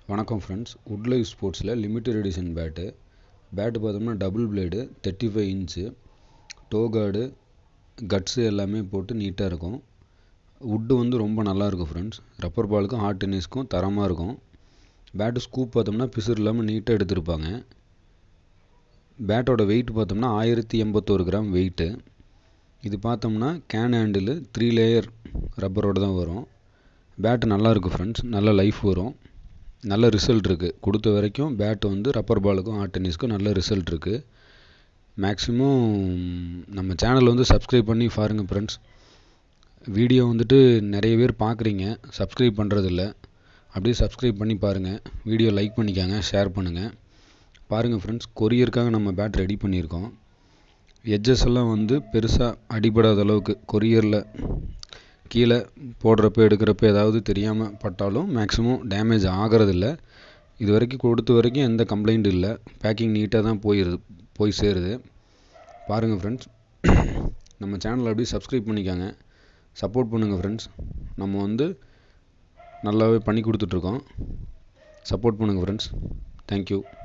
வணக்கம் friends Wood Life ஸ்போர்ட்ஸில் limited edition bat bat பார்த்தோம்னா double blade thirty five inch toe guard cuts எல்லாமே போட்டு நீட்டாக இருக்கும் வுட்டு வந்து ரொம்ப நல்லா இருக்கும் ஃப்ரெண்ட்ஸ் ரப்பர் பாலுக்கும் ஹார்ட் டென்னிஸ்க்கும் தரமாக இருக்கும் பேட்டு ஸ்கூப் பார்த்தோம்னா பிசுறு இல்லாமல் நீட்டாக எடுத்திருப்பாங்க பேட்டோட வெயிட் பார்த்தோம்னா ஆயிரத்தி எண்பத்தோரு கிராம் வெயிட்டு இது பார்த்தோம்னா கேன் ஹேண்டிலு த்ரீ லேயர் ரப்பரோடு தான் வரும் பேட்டு நல்லா இருக்கும் ஃப்ரெண்ட்ஸ் நல்ல லைஃப் வரும் நல்ல ரிசல்ட் இருக்குது கொடுத்த வரைக்கும் பேட்டு வந்து ரப்பர் பாலுக்கும் ஹார்ட் டென்னிஸ்க்கும் நல்ல ரிசல்ட் இருக்குது மேக்ஸிமம் நம்ம சேனல் வந்து சப்ஸ்கிரைப் பண்ணி பாருங்கள் ஃப்ரெண்ட்ஸ் வீடியோ வந்துட்டு நிறைய பேர் பார்க்குறீங்க சப்ஸ்கிரைப் பண்ணுறதில்ல அப்படியே சப்ஸ்கிரைப் பண்ணி பாருங்கள் வீடியோ லைக் பண்ணிக்காங்க ஷேர் பண்ணுங்கள் பாருங்கள் ஃப்ரெண்ட்ஸ் கொரியருக்காக நம்ம பேட் ரெடி பண்ணியிருக்கோம் எட்ஜஸ் எல்லாம் வந்து பெருசாக அடிபடாத அளவுக்கு கொரியரில் கீழே போடுறப்ப எடுக்கிறப்ப ஏதாவது தெரியாமல் பட்டாலும் மேக்ஸிமம் டேமேஜ் ஆகிறதில்ல இது வரைக்கும் கொடுத்த வரைக்கும் எந்த கம்ப்ளைண்ட் இல்லை பேக்கிங் நீட்டாக தான் போயிடுது போய் சேருது பாருங்கள் ஃப்ரெண்ட்ஸ் நம்ம சேனலை அப்படியே சப்ஸ்கிரைப் பண்ணிக்காங்க சப்போர்ட் பண்ணுங்கள் ஃப்ரெண்ட்ஸ் நம்ம வந்து நல்லாவே பண்ணி கொடுத்துட்ருக்கோம் சப்போர்ட் பண்ணுங்கள் ஃப்ரெண்ட்ஸ் தேங்க்யூ